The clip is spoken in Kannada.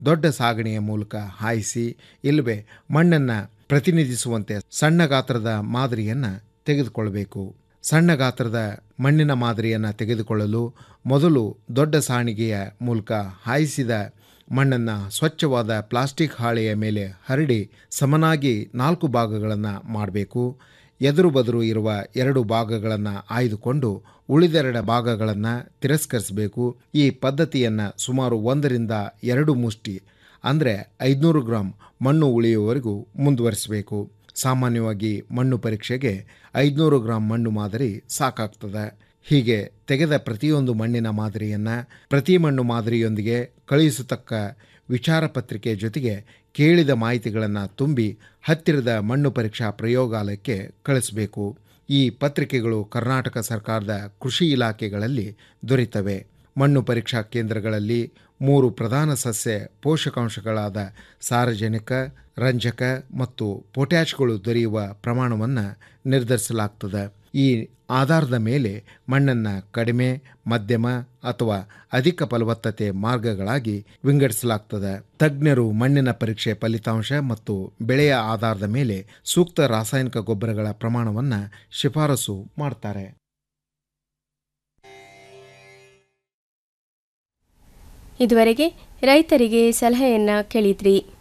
ದೊಡ್ಡ ಸಾಗಣೆಯ ಮೂಲಕ ಹಾಯಿಸಿ ಇಲ್ಲವೇ ಮಣ್ಣನ್ನು ಪ್ರತಿನಿಧಿಸುವಂತೆ ಸಣ್ಣ ಗಾತ್ರದ ಮಾದರಿಯನ್ನು ತೆಗೆದುಕೊಳ್ಳಬೇಕು ಸಣ್ಣ ಗಾತ್ರದ ಮಣ್ಣಿನ ಮಾದರಿಯನ್ನು ತೆಗೆದುಕೊಳ್ಳಲು ಮೊದಲು ದೊಡ್ಡ ಸಾಣಿಗೆಯ ಮೂಲಕ ಹಾಯಿಸಿದ ಮಣ್ಣನ್ನು ಸ್ವಚ್ಛವಾದ ಪ್ಲಾಸ್ಟಿಕ್ ಹಾಳೆಯ ಮೇಲೆ ಹರಡಿ ಸಮನಾಗಿ ನಾಲ್ಕು ಭಾಗಗಳನ್ನು ಮಾಡಬೇಕು ಎದುರು ಬದುರು ಇರುವ ಎರಡು ಭಾಗಗಳನ್ನು ಆಯ್ದುಕೊಂಡು ಉಳಿದೆರಡ ಭಾಗಗಳನ್ನು ತಿರಸ್ಕರಿಸಬೇಕು ಈ ಪದ್ಧತಿಯನ್ನು ಸುಮಾರು ಒಂದರಿಂದ ಎರಡು ಮುಷ್ಟಿ ಅಂದರೆ ಐದುನೂರು ಗ್ರಾಂ ಮಣ್ಣು ಉಳಿಯುವವರೆಗೂ ಮುಂದುವರಿಸಬೇಕು ಸಾಮಾನ್ಯವಾಗಿ ಮಣ್ಣು ಪರೀಕ್ಷೆಗೆ ಐದುನೂರು ಗ್ರಾಂ ಮಣ್ಣು ಮಾದರಿ ಸಾಕಾಗ್ತದೆ ಹೀಗೆ ತೆಗೆದ ಪ್ರತಿಯೊಂದು ಮಣ್ಣಿನ ಮಾದರಿಯನ್ನು ಪ್ರತಿ ಮಣ್ಣು ಮಾದರಿಯೊಂದಿಗೆ ಕಳುಹಿಸತಕ್ಕ ವಿಚಾರ ಪತ್ರಿಕೆ ಜೊತೆಗೆ ಕೇಳಿದ ಮಾಹಿತಿಗಳನ್ನು ತುಂಬಿ ಹತ್ತಿರದ ಮಣ್ಣು ಪರೀಕ್ಷಾ ಪ್ರಯೋಗಾಲಯಕ್ಕೆ ಕಳಿಸಬೇಕು ಈ ಪತ್ರಿಕೆಗಳು ಕರ್ನಾಟಕ ಸರ್ಕಾರದ ಕೃಷಿ ಇಲಾಖೆಗಳಲ್ಲಿ ದೊರೆತವೆ ಮಣ್ಣು ಪರೀಕ್ಷಾ ಕೇಂದ್ರಗಳಲ್ಲಿ ಮೂರು ಪ್ರಧಾನ ಸಸ್ಯ ಪೋಷಕಾಂಶಗಳಾದ ಸಾರಜನಕ ರಂಜಕ ಮತ್ತು ಪೊಟ್ಯಾಷ್ಗಳು ದೊರೆಯುವ ಪ್ರಮಾಣವನ್ನು ನಿರ್ಧರಿಸಲಾಗ್ತದೆ ಈ ಆಧಾರದ ಮೇಲೆ ಮಣ್ಣನ್ನು ಕಡಿಮೆ ಮಧ್ಯಮ ಅಥವಾ ಅಧಿಕ ಫಲವತ್ತತೆ ಮಾರ್ಗಗಳಾಗಿ ವಿಂಗಡಿಸಲಾಗ್ತದೆ ತಜ್ಞರು ಮಣ್ಣಿನ ಪರೀಕ್ಷೆ ಫಲಿತಾಂಶ ಮತ್ತು ಬೆಳೆಯ ಆಧಾರದ ಮೇಲೆ ಸೂಕ್ತ ರಾಸಾಯನಿಕ ಗೊಬ್ಬರಗಳ ಪ್ರಮಾಣವನ್ನು ಶಿಫಾರಸು ಮಾಡ್ತಾರೆ ಇದುವರೆಗೆ ರೈತರಿಗೆ ಸಲಹೆಯನ್ನ ಕೇಳಿದ್ರಿ